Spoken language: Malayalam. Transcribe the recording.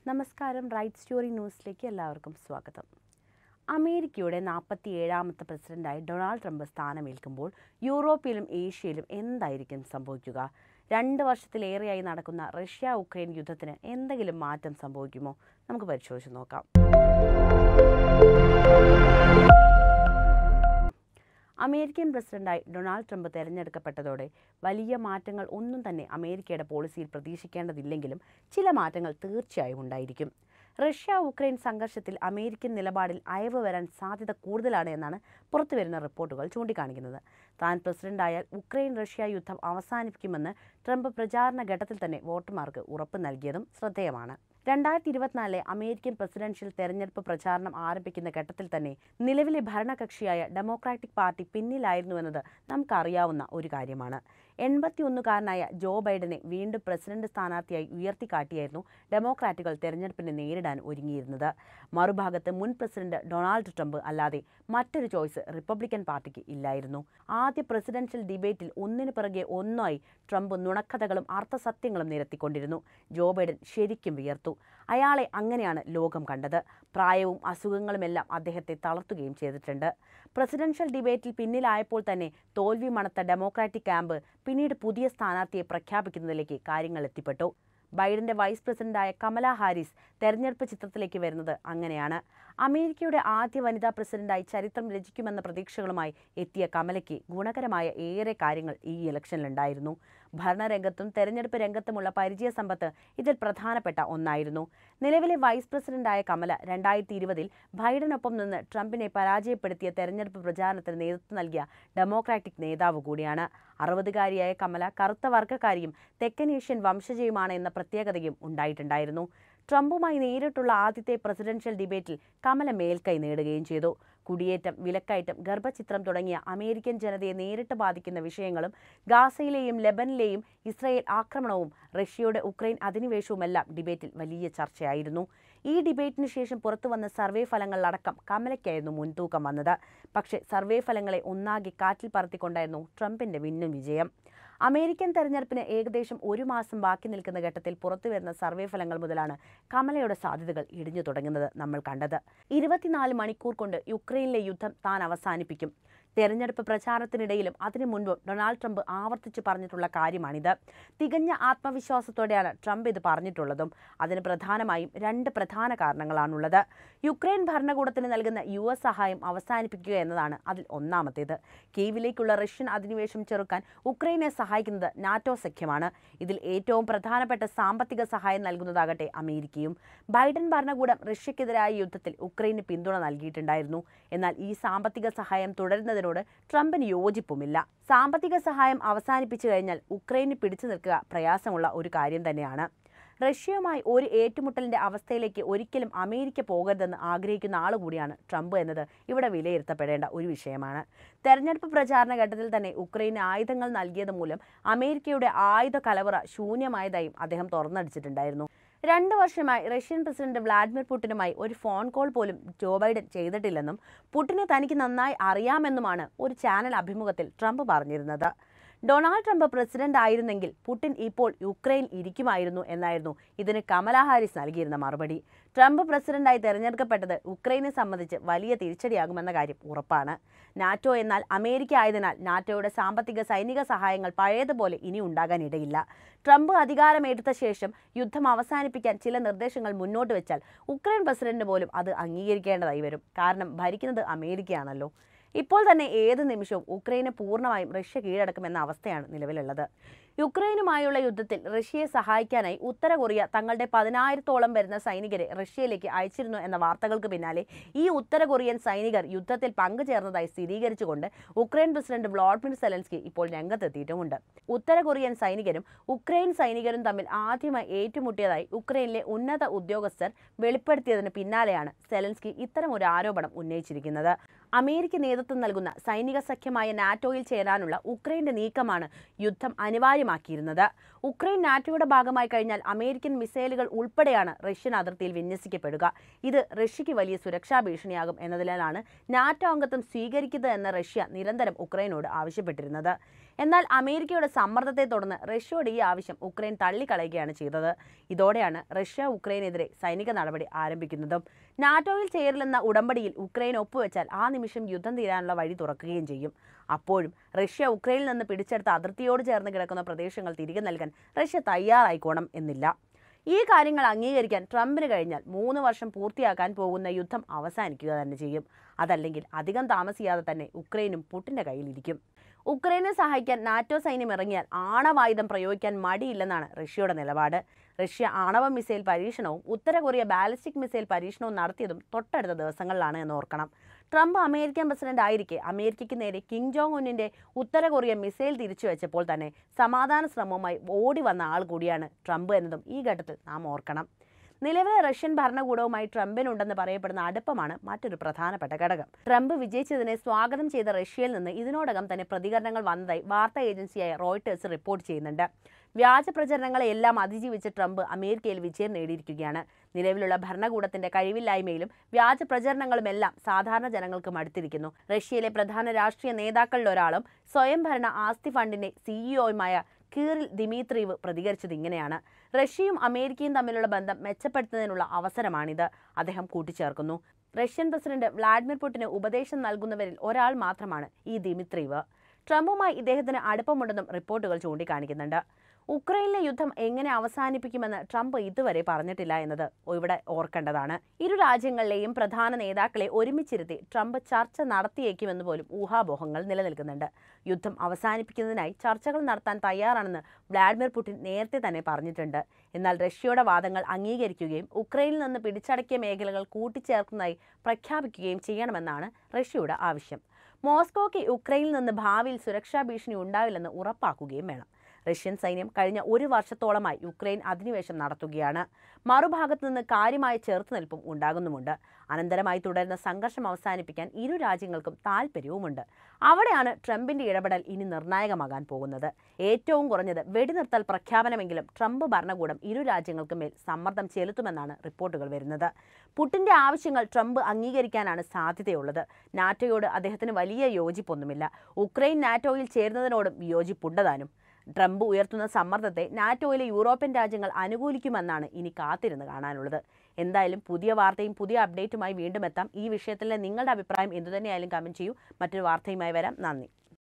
നമസ്കാരം റൈറ്റ് സ്റ്റോറി ന്യൂസിലേക്ക് എല്ലാവർക്കും സ്വാഗതം അമേരിക്കയുടെ നാൽപ്പത്തി ഏഴാമത്തെ പ്രസിഡന്റായി ഡൊണാൾഡ് ട്രംപ് സ്ഥാനമേൽക്കുമ്പോൾ യൂറോപ്പിലും ഏഷ്യയിലും എന്തായിരിക്കും സംഭവിക്കുക രണ്ട് വർഷത്തിലേറെയായി നടക്കുന്ന റഷ്യ ഉക്രൈൻ യുദ്ധത്തിന് എന്തെങ്കിലും മാറ്റം സംഭവിക്കുമോ നമുക്ക് പരിശോധിച്ച് നോക്കാം അമേരിക്കൻ പ്രസിഡന്റായി ഡൊണാൾഡ് ട്രംപ് തെരഞ്ഞെടുക്കപ്പെട്ടതോടെ വലിയ മാറ്റങ്ങൾ ഒന്നും തന്നെ അമേരിക്കയുടെ പോളിസിയിൽ പ്രതീക്ഷിക്കേണ്ടതില്ലെങ്കിലും ചില മാറ്റങ്ങൾ തീർച്ചയായും ഉണ്ടായിരിക്കും റഷ്യ ഉക്രൈൻ സംഘർഷത്തിൽ അമേരിക്കൻ നിലപാടിൽ അയവ് വരാൻ സാധ്യത കൂടുതലാണ് എന്നാണ് പുറത്തുവരുന്ന റിപ്പോർട്ടുകൾ ചൂണ്ടിക്കാണിക്കുന്നത് താൻ പ്രസിഡന്റായാൽ ഉക്രൈൻ റഷ്യ യുദ്ധം അവസാനിപ്പിക്കുമെന്ന് ട്രംപ് പ്രചാരണ ഘട്ടത്തിൽ തന്നെ വോട്ടർമാർക്ക് ഉറപ്പ് നൽകിയതും ശ്രദ്ധേയമാണ് രണ്ടായിരത്തി ഇരുപത്തിനാലിലെ അമേരിക്കൻ പ്രസിഡൻഷ്യൽ തെരഞ്ഞെടുപ്പ് പ്രചാരണം ആരംഭിക്കുന്ന ഘട്ടത്തിൽ തന്നെ നിലവിലെ ഭരണകക്ഷിയായ ഡെമോക്രാറ്റിക് പാർട്ടി പിന്നിലായിരുന്നുവെന്നത് നമുക്കറിയാവുന്ന ഒരു കാര്യമാണ് എൺപത്തിയൊന്നുകാരനായ ജോ ബൈഡനെ വീണ്ടും പ്രസിഡന്റ് സ്ഥാനാർത്ഥിയായി ഉയർത്തിക്കാട്ടിയായിരുന്നു ഡെമോക്രാറ്റുകൾ തെരഞ്ഞെടുപ്പിനെ നേരിടാൻ ഒരുങ്ങിയിരുന്നത് മറുഭാഗത്ത് മുൻ പ്രസിഡന്റ് ഡൊണാൾഡ് ട്രംപ് അല്ലാതെ മറ്റൊരു ചോയ്സ് റിപ്പബ്ലിക്കൻ പാർട്ടിക്ക് ഇല്ലായിരുന്നു ആദ്യ പ്രസിഡൻഷ്യൽ ഡിബേറ്റിൽ ഒന്നിനു പിറകെ ഒന്നായി ട്രംപ് നുണക്കഥകളും അർത്ഥസത്യങ്ങളും നിരത്തിക്കൊണ്ടിരുന്നു ജോ ബൈഡൻ ശരിക്കും വിയർത്തു അയാളെ അങ്ങനെയാണ് ലോകം കണ്ടത് പ്രായവും അസുഖങ്ങളുമെല്ലാം അദ്ദേഹത്തെ തളർത്തുകയും ചെയ്തിട്ടുണ്ട് പ്രസിഡൻഷ്യൽ ഡിബേറ്റിൽ പിന്നിലായപ്പോൾ തന്നെ തോൽവി മണത്ത ഡെമോക്രാറ്റിക് ക്യാമ്പ് പിന്നീട് പുതിയ സ്ഥാനാർത്ഥിയെ പ്രഖ്യാപിക്കുന്നതിലേക്ക് കാര്യങ്ങൾ എത്തിപ്പെട്ടു ബൈഡന്റെ വൈസ് പ്രസിഡന്റായ കമല ഹാരിസ് തെരഞ്ഞെടുപ്പ് ചിത്രത്തിലേക്ക് വരുന്നത് അങ്ങനെയാണ് അമേരിക്കയുടെ ആദ്യ വനിതാ പ്രസിഡന്റായി ചരിത്രം രചിക്കുമെന്ന പ്രതീക്ഷകളുമായി എത്തിയ കമലയ്ക്ക് ഗുണകരമായ ഏറെ കാര്യങ്ങൾ ഈ ഇലക്ഷനിലുണ്ടായിരുന്നു ഭരണരംഗത്തും തെരഞ്ഞെടുപ്പ് രംഗത്തുമുള്ള പരിചയ സമ്പത്ത് ഇതിൽ പ്രധാനപ്പെട്ട ഒന്നായിരുന്നു നിലവിലെ വൈസ് പ്രസിഡന്റായ കമല രണ്ടായിരത്തി ഇരുപതിൽ ബൈഡനൊപ്പം നിന്ന് ട്രംപിനെ പരാജയപ്പെടുത്തിയ തെരഞ്ഞെടുപ്പ് പ്രചാരണത്തിന് നേതൃത്വം നൽകിയ ഡെമോക്രാറ്റിക് നേതാവ് കൂടിയാണ് അറുപതുകാരിയായ കമല കറുത്ത വർഗ്ഗക്കാരിയും തെക്കൻ ഏഷ്യൻ വംശജയുമാണ് എന്ന പ്രത്യേകതയും ഉണ്ടായിട്ടുണ്ടായിരുന്നു ട്രംപുമായി നേരിട്ടുള്ള ആദ്യത്തെ പ്രസിഡൻഷ്യൽ ഡിബേറ്റിൽ കമല മേൽക്കൈ നേടുകയും ചെയ്തു കുടിയേറ്റം വിലക്കയറ്റം ഗർഭചിത്രം തുടങ്ങിയ അമേരിക്കൻ ജനതയെ നേരിട്ട് ബാധിക്കുന്ന വിഷയങ്ങളും ഗാസയിലെയും ലെബനിലെയും ഇസ്രായേൽ ആക്രമണവും റഷ്യയുടെ ഉക്രൈൻ അധിനിവേശവുമെല്ലാം ഡിബേറ്റിൽ വലിയ ചർച്ചയായിരുന്നു ഈ ഡിബേറ്റിന് ശേഷം പുറത്തുവന്ന സർവേ ഫലങ്ങളിലടക്കം കമലയ്ക്കായിരുന്നു മുൻതൂക്കം വന്നത് പക്ഷേ സർവേ ഫലങ്ങളെ ഒന്നാകെ കാറ്റിൽ പറത്തിക്കൊണ്ടായിരുന്നു ട്രംപിന്റെ വിന്നും വിജയം അമേരിക്കൻ തെരഞ്ഞെടുപ്പിന് ഏകദേശം ഒരു മാസം ബാക്കി നിൽക്കുന്ന ഘട്ടത്തിൽ പുറത്തുവരുന്ന സർവേ ഫലങ്ങൾ മുതലാണ് കമലയുടെ സാധ്യതകൾ ഇടിഞ്ഞു തുടങ്ങുന്നത് നമ്മൾ കണ്ടത് ഇരുപത്തിനാല് മണിക്കൂർ കൊണ്ട് യുക്രൈനിലെ യുദ്ധം താൻ അവസാനിപ്പിക്കും തെരഞ്ഞെടുപ്പ് പ്രചാരണത്തിനിടയിലും അതിനു മുൻപും ഡൊണാൾഡ് ട്രംപ് ആവർത്തിച്ച് പറഞ്ഞിട്ടുള്ള കാര്യമാണിത് തികഞ്ഞ ആത്മവിശ്വാസത്തോടെയാണ് ട്രംപ് ഇത് പറഞ്ഞിട്ടുള്ളതും അതിന് പ്രധാനമായും രണ്ട് പ്രധാന കാരണങ്ങളാണുള്ളത് യുക്രൈൻ ഭരണകൂടത്തിന് നൽകുന്ന യു എസ് സഹായം അവസാനിപ്പിക്കുക എന്നതാണ് അതിൽ ഒന്നാമത്തേത് കീവിലേക്കുള്ള റഷ്യൻ അധിനിവേശം ചെറുക്കാൻ ഉക്രൈനെ സഹായിക്കുന്നത് നാറ്റോ സഖ്യമാണ് ഇതിൽ ഏറ്റവും പ്രധാനപ്പെട്ട സാമ്പത്തിക സഹായം നൽകുന്നതാകട്ടെ അമേരിക്കയും ബൈഡൻ ഭരണകൂടം റഷ്യക്കെതിരായ യുദ്ധത്തിൽ ഉക്രൈന് പിന്തുണ നൽകിയിട്ടുണ്ടായിരുന്നു എന്നാൽ ഈ സാമ്പത്തിക സഹായം തുടരുന്നതിനോട് ട്രംപിന് യോജിപ്പുമില്ല സാമ്പത്തിക സഹായം അവസാനിപ്പിച്ചു കഴിഞ്ഞാൽ ഉക്രൈന് പിടിച്ചു നിൽക്കുക പ്രയാസമുള്ള ഒരു കാര്യം തന്നെയാണ് റഷ്യയുമായി ഒരു ഏറ്റുമുട്ടലിന്റെ അവസ്ഥയിലേക്ക് ഒരിക്കലും അമേരിക്ക പോകരുതെന്ന് ആഗ്രഹിക്കുന്ന ആൾ കൂടിയാണ് ട്രംപ് എന്നത് ഇവിടെ വിലയിരുത്തപ്പെടേണ്ട ഒരു വിഷയമാണ് തെരഞ്ഞെടുപ്പ് പ്രചാരണ ഘട്ടത്തിൽ തന്നെ ഉക്രൈന് ആയുധങ്ങൾ നൽകിയത് മൂലം അമേരിക്കയുടെ ആയുധ കലവറ ശൂന്യമായതായും അദ്ദേഹം തുറന്നടിച്ചിട്ടുണ്ടായിരുന്നു രണ്ട് വർഷമായി റഷ്യൻ പ്രസിഡന്റ് വ്ളാഡിമിർ പുടിനുമായി ഒരു ഫോൺ കോൾ പോലും ജോ ബൈഡൻ ചെയ്തിട്ടില്ലെന്നും പുടിനെ തനിക്ക് നന്നായി അറിയാമെന്നുമാണ് ഒരു ചാനൽ അഭിമുഖത്തിൽ ട്രംപ് പറഞ്ഞിരുന്നത് ഡൊണാൾഡ് ട്രംപ് പ്രസിഡന്റ് ആയിരുന്നെങ്കിൽ പുടിൻ ഇപ്പോൾ യുക്രൈൻ ഇരിക്കുമായിരുന്നു എന്നായിരുന്നു ഇതിന് കമല ഹാരിസ് നൽകിയിരുന്ന മറുപടി ട്രംപ് പ്രസിഡന്റായി തെരഞ്ഞെടുക്കപ്പെട്ടത് ഉക്രൈനെ സംബന്ധിച്ച് വലിയ തിരിച്ചടിയാകുമെന്ന കാര്യം ഉറപ്പാണ് നാറ്റോ എന്നാൽ അമേരിക്ക ആയതിനാൽ നാറ്റോയുടെ സാമ്പത്തിക സൈനിക സഹായങ്ങൾ പഴയതുപോലെ ഇനി ഉണ്ടാകാനിടയില്ല ട്രംപ് അധികാരമെടുത്ത ശേഷം യുദ്ധം അവസാനിപ്പിക്കാൻ ചില നിർദ്ദേശങ്ങൾ മുന്നോട്ട് വെച്ചാൽ ഉക്രൈൻ പ്രസിഡന്റ് പോലും അത് അംഗീകരിക്കേണ്ടതായി വരും കാരണം ഭരിക്കുന്നത് അമേരിക്കയാണല്ലോ ഇപ്പോൾ തന്നെ ഏത് നിമിഷവും ഉക്രൈനെ പൂർണ്ണമായും റഷ്യ കീഴടക്കുമെന്ന അവസ്ഥയാണ് നിലവിലുള്ളത് യുക്രൈനുമായുള്ള യുദ്ധത്തിൽ റഷ്യയെ സഹായിക്കാനായി ഉത്തര കൊറിയ തങ്ങളുടെ പതിനായിരത്തോളം വരുന്ന സൈനികരെ റഷ്യയിലേക്ക് അയച്ചിരുന്നു എന്ന വാർത്തകൾക്ക് പിന്നാലെ ഈ ഉത്തര കൊറിയൻ സൈനികർ യുദ്ധത്തിൽ പങ്കുചേർന്നതായി സ്ഥിരീകരിച്ചുകൊണ്ട് ഉക്രൈൻ പ്രസിഡന്റ് വ്ളാഡിമിർ സെലൻസ്കി ഇപ്പോൾ രംഗത്തെത്തിയിട്ടുമുണ്ട് ഉത്തര കൊറിയൻ സൈനികരും ഉക്രൈൻ സൈനികരും തമ്മിൽ ആദ്യമായി ഏറ്റുമുട്ടിയതായി ഉക്രൈനിലെ ഉന്നത ഉദ്യോഗസ്ഥർ വെളിപ്പെടുത്തിയതിന് പിന്നാലെയാണ് സെലൻസ്കി ഇത്തരം ഒരു ആരോപണം ഉന്നയിച്ചിരിക്കുന്നത് അമേരിക്ക നേതൃത്വം നൽകുന്ന സൈനിക സഖ്യമായ നാറ്റോയിൽ ചേരാനുള്ള ഉക്രൈന്റെ നീക്കമാണ് യുദ്ധം അനിവാര്യമാക്കിയിരുന്നത് ഉക്രൈൻ നാറ്റോയുടെ ഭാഗമായി കഴിഞ്ഞാൽ അമേരിക്കൻ മിസൈലുകൾ ഉൾപ്പെടെയാണ് റഷ്യൻ അതിർത്തിയിൽ വിന്യസിക്കപ്പെടുക ഇത് റഷ്യയ്ക്ക് വലിയ സുരക്ഷാ ഭീഷണിയാകും എന്നതിനാലാണ് നാറ്റോ അംഗത്വം സ്വീകരിക്കുന്നത് എന്ന് റഷ്യ നിരന്തരം ഉക്രൈനോട് ആവശ്യപ്പെട്ടിരുന്നത് എന്നാൽ അമേരിക്കയുടെ സമ്മർദ്ദത്തെ തുടർന്ന് റഷ്യയുടെ ഈ ആവശ്യം ഉക്രൈൻ തള്ളിക്കളയുകയാണ് ചെയ്തത് ഇതോടെയാണ് റഷ്യ ഉക്രൈനെതിരെ സൈനിക നടപടി ആരംഭിക്കുന്നതും നാറ്റോയിൽ ചേരില്ലെന്ന ഉടമ്പടിയിൽ ഉക്രൈൻ ഒപ്പുവെച്ചാൽ ആ നിമിഷം യുദ്ധം തീരാനുള്ള വഴി തുറക്കുകയും ചെയ്യും അപ്പോഴും റഷ്യ ഉക്രൈനിൽ നിന്ന് പിടിച്ചെടുത്ത അതിർത്തിയോട് ചേർന്ന് കിടക്കുന്ന പ്രദേശങ്ങൾ തിരികെ നൽകാൻ റഷ്യ തയ്യാറായിക്കോണം എന്നില്ല ഈ കാര്യങ്ങൾ അംഗീകരിക്കാൻ ട്രംപിന് കഴിഞ്ഞാൽ മൂന്ന് വർഷം പൂർത്തിയാക്കാൻ പോകുന്ന യുദ്ധം അവസാനിക്കുക തന്നെ ചെയ്യും അതല്ലെങ്കിൽ അധികം താമസിയാതെ തന്നെ ഉക്രൈനും പുട്ടിന്റെ കയ്യിലിരിക്കും ഉക്രൈനെ സഹായിക്കാൻ നാറ്റോ സൈന്യം ഇറങ്ങിയാൽ ആണവായുധം പ്രയോഗിക്കാൻ മടിയില്ലെന്നാണ് റഷ്യയുടെ നിലപാട് റഷ്യ ആണവ മിസൈൽ പരീക്ഷണവും ഉത്തര കൊറിയ ബാലിസ്റ്റിക് മിസൈൽ പരീക്ഷണവും നടത്തിയതും തൊട്ടടുത്ത ദിവസങ്ങളിലാണ് എന്ന് ഓർക്കണം ട്രംപ് അമേരിക്കൻ പ്രസിഡന്റ് ആയിരിക്കെ അമേരിക്കയ്ക്ക് നേരെ കിം ജോങ് ഉന്നിന്റെ ഉത്തര കൊറിയ മിസൈൽ തിരിച്ചു വെച്ചപ്പോൾ തന്നെ സമാധാന ശ്രമവുമായി ഓടി വന്ന ആൾ കൂടിയാണ് ട്രംപ് എന്നതും ഈ ഘട്ടത്തിൽ നാം ഓർക്കണം നിലവിലെ റഷ്യൻ ഭരണകൂടവുമായി ട്രംപിനുണ്ടെന്ന് പറയപ്പെടുന്ന അടുപ്പമാണ് മറ്റൊരു പ്രധാനപ്പെട്ട ഘടകം ട്രംപ് വിജയിച്ചതിനെ സ്വാഗതം ചെയ്ത റഷ്യയിൽ നിന്ന് ഇതിനോടകം തന്നെ പ്രതികരണങ്ങൾ വന്നതായി വാർത്താ ഏജൻസിയായ റോയിട്ടേഴ്സ് റിപ്പോർട്ട് ചെയ്യുന്നുണ്ട് വ്യാജ പ്രചരണങ്ങളെല്ലാം അതിജീവിച്ച് ട്രംപ് അമേരിക്കയിൽ വിജയം നേടിയിരിക്കുകയാണ് നിലവിലുള്ള ഭരണകൂടത്തിന്റെ കഴിവില്ലായ്മയും വ്യാജ പ്രചരണങ്ങളുമെല്ലാം സാധാരണ ജനങ്ങൾക്ക് മടുത്തിരിക്കുന്നു റഷ്യയിലെ പ്രധാന രാഷ്ട്രീയ നേതാക്കളിൽ ഒരാളും സ്വയംഭരണ ആസ്തി ഫണ്ടിന്റെ സിഇഒയുമായ കീറിൽ ദിമീത്രീവ് പ്രതികരിച്ചത് ഇങ്ങനെയാണ് റഷ്യയും അമേരിക്കയും തമ്മിലുള്ള ബന്ധം മെച്ചപ്പെടുത്തുന്നതിനുള്ള അവസരമാണിത് അദ്ദേഹം കൂട്ടിച്ചേർക്കുന്നു റഷ്യൻ പ്രസിഡന്റ് വ്ളാഡിമിർ പുടിന് ഉപദേശം നൽകുന്നവരിൽ ഒരാൾ മാത്രമാണ് ഈ ദിമിത്രീവ് ട്രംപുമായി ഇദ്ദേഹത്തിന് അടുപ്പമുണ്ടെന്നും റിപ്പോർട്ടുകൾ ചൂണ്ടിക്കാണിക്കുന്നുണ്ട് ഉക്രൈനിലെ യുദ്ധം എങ്ങനെ അവസാനിപ്പിക്കുമെന്ന് ട്രംപ് ഇതുവരെ പറഞ്ഞിട്ടില്ല എന്നത് ഇവിടെ ഓർക്കേണ്ടതാണ് ഇരു രാജ്യങ്ങളിലെയും പ്രധാന നേതാക്കളെ ഒരുമിച്ചിരുത്തി ട്രംപ് ചർച്ച നടത്തിയേക്കുമെന്ന് പോലും ഊഹാപോഹങ്ങൾ നിലനിൽക്കുന്നുണ്ട് യുദ്ധം അവസാനിപ്പിക്കുന്നതിനായി ചർച്ചകൾ നടത്താൻ തയ്യാറാണെന്ന് വ്ളാഡിമിർ പുടിൻ നേരത്തെ തന്നെ പറഞ്ഞിട്ടുണ്ട് എന്നാൽ റഷ്യയുടെ വാദങ്ങൾ അംഗീകരിക്കുകയും ഉക്രൈനിൽ നിന്ന് പിടിച്ചടക്കിയ മേഖലകൾ കൂട്ടിച്ചേർക്കുന്നതായി പ്രഖ്യാപിക്കുകയും ചെയ്യണമെന്നാണ് റഷ്യയുടെ ആവശ്യം മോസ്കോയ്ക്ക് ഉക്രൈനിൽ നിന്ന് ഭാവിയിൽ സുരക്ഷാ ഭീഷണി ഉണ്ടാവില്ലെന്ന് ഉറപ്പാക്കുകയും വേണം റഷ്യൻ സൈന്യം കഴിഞ്ഞ ഒരു വർഷത്തോളമായി യുക്രൈൻ അധിനിവേശം നടത്തുകയാണ് മറുഭാഗത്തു നിന്ന് കാര്യമായ ചെറുത്തുനിൽപ്പും ഉണ്ടാകുന്നുമുണ്ട് അനന്തരമായി തുടരുന്ന സംഘർഷം അവസാനിപ്പിക്കാൻ ഇരു രാജ്യങ്ങൾക്കും താല്പര്യവുമുണ്ട് അവിടെയാണ് ട്രംപിന്റെ ഇടപെടൽ ഇനി നിർണായകമാകാൻ പോകുന്നത് ഏറ്റവും കുറഞ്ഞത് വെടിനിർത്തൽ പ്രഖ്യാപനമെങ്കിലും ട്രംപ് ഭരണകൂടം ഇരു രാജ്യങ്ങൾക്കും മേൽ സമ്മർദ്ദം ചെലുത്തുമെന്നാണ് റിപ്പോർട്ടുകൾ വരുന്നത് പുട്ടിന്റെ ആവശ്യങ്ങൾ ട്രംപ് അംഗീകരിക്കാനാണ് സാധ്യതയുള്ളത് നാറ്റോയോട് അദ്ദേഹത്തിന് വലിയ യോജിപ്പൊന്നുമില്ല ഉക്രൈൻ നാറ്റോയിൽ ചേരുന്നതിനോടും വിയോജിപ്പുണ്ടതാനും ട്രംപ് ഉയർത്തുന്ന സമ്മർദ്ദത്തെ നാറ്റോയിലെ യൂറോപ്യൻ രാജ്യങ്ങൾ അനുകൂലിക്കുമെന്നാണ് ഇനി കാത്തിരുന്ന് കാണാനുള്ളത് എന്തായാലും പുതിയ വാർത്തയും പുതിയ അപ്ഡേറ്റുമായി വീണ്ടും എത്താം ഈ വിഷയത്തിലെ നിങ്ങളുടെ അഭിപ്രായം എന്തുതന്നെയായാലും കമൻറ്റ് ചെയ്യൂ മറ്റൊരു വാർത്തയുമായി വരാം നന്ദി